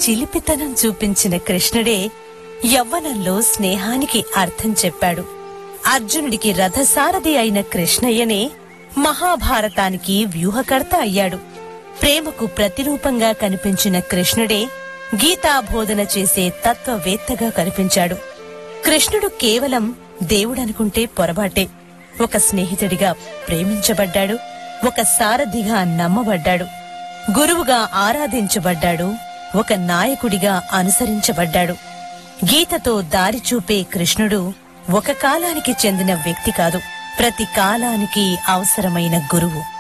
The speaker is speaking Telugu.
చిలిపితనం చూపించిన కృష్ణుడే యవ్వనంలో స్నేహానికి అర్థం చెప్పాడు అర్జునుడికి రథసారథి అయిన కృష్ణయ్యనే మహాభారతానికి వ్యూహకర్త అయ్యాడు ప్రేమకు ప్రతిరూపంగా కనిపించిన కృష్ణుడే గీతాబోధన చేసే తత్వవేత్తగా కనిపించాడు కృష్ణుడు కేవలం దేవుడనుకుంటే పొరపాటే ఒక స్నేహితుడిగా ప్రేమించబడ్డాడు ఒక సారథిగా నమ్మబడ్డాడు గురువుగా ఆరాధించబడ్డాడు ఒక నాయకుడిగా అనుసరించబడ్డాడు గీతతో దారి చూపే కృష్ణుడు ఒక కాలానికి చెందిన వ్యక్తి కాదు ప్రతి కాలానికి అవసరమైన గురువు